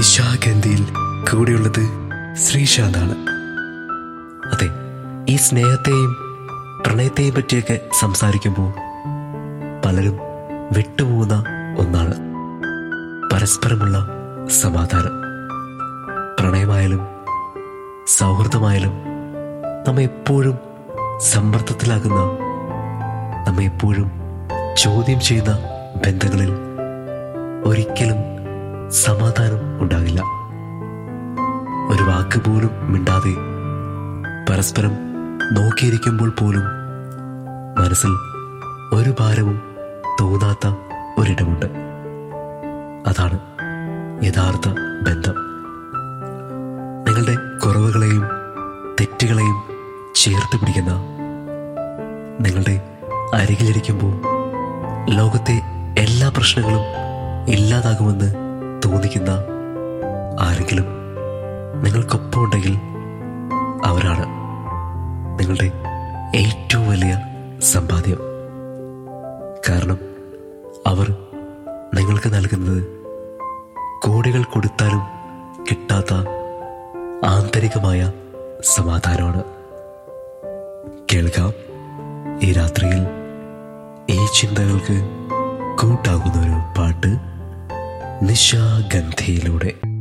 നിശാഗന്ധിയിൽ കൂടെയുള്ളത് ശ്രീശാന്താണ് അതെ ഈ സ്നേഹത്തെയും പ്രണയത്തെയും പറ്റിയൊക്കെ സംസാരിക്കുമ്പോൾ പലരും വിട്ടുപോകുന്ന ഒന്നാണ് പരസ്പരമുള്ള സമാധാനം പ്രണയമായാലും സൗഹൃദമായാലും നമ്മെ എപ്പോഴും സമ്മർദ്ദത്തിലാകുന്ന നമ്മെ എപ്പോഴും ചോദ്യം ചെയ്യുന്ന ബന്ധങ്ങളിൽ ഒരിക്കലും സമാധാനം ഉണ്ടാകില്ല ഒരു വാക്ക് പോലും മിണ്ടാതെ പരസ്പരം നോക്കിയിരിക്കുമ്പോൾ പോലും മനസ്സിൽ ഒരു ഭാരവും തോന്നാത്ത ഒരിടമുണ്ട് അതാണ് യഥാർത്ഥ ബന്ധം നിങ്ങളുടെ കുറവുകളെയും തെറ്റുകളെയും ചേർത്ത് പിടിക്കുന്ന നിങ്ങളുടെ അരികിലിരിക്കുമ്പോൾ ലോകത്തെ എല്ലാ പ്രശ്നങ്ങളും ഇല്ലാതാകുമെന്ന് തോന്നിക്കുന്ന ആരെങ്കിലും നിങ്ങൾക്കൊപ്പം ഉണ്ടെങ്കിൽ അവരാണ് നിങ്ങളുടെ ഏറ്റവും വലിയ സമ്പാദ്യം കാരണം അവർ നിങ്ങൾക്ക് നൽകുന്നത് കോടികൾ കൊടുത്താലും കിട്ടാത്ത ആന്തരികമായ സമാധാനമാണ് കേൾക്കാം ഈ രാത്രിയിൽ ഈ ചിന്തകൾക്ക് കൂട്ടാകുന്ന ഒരു പാട്ട് നിശാഗന്ധിയിലൂടെ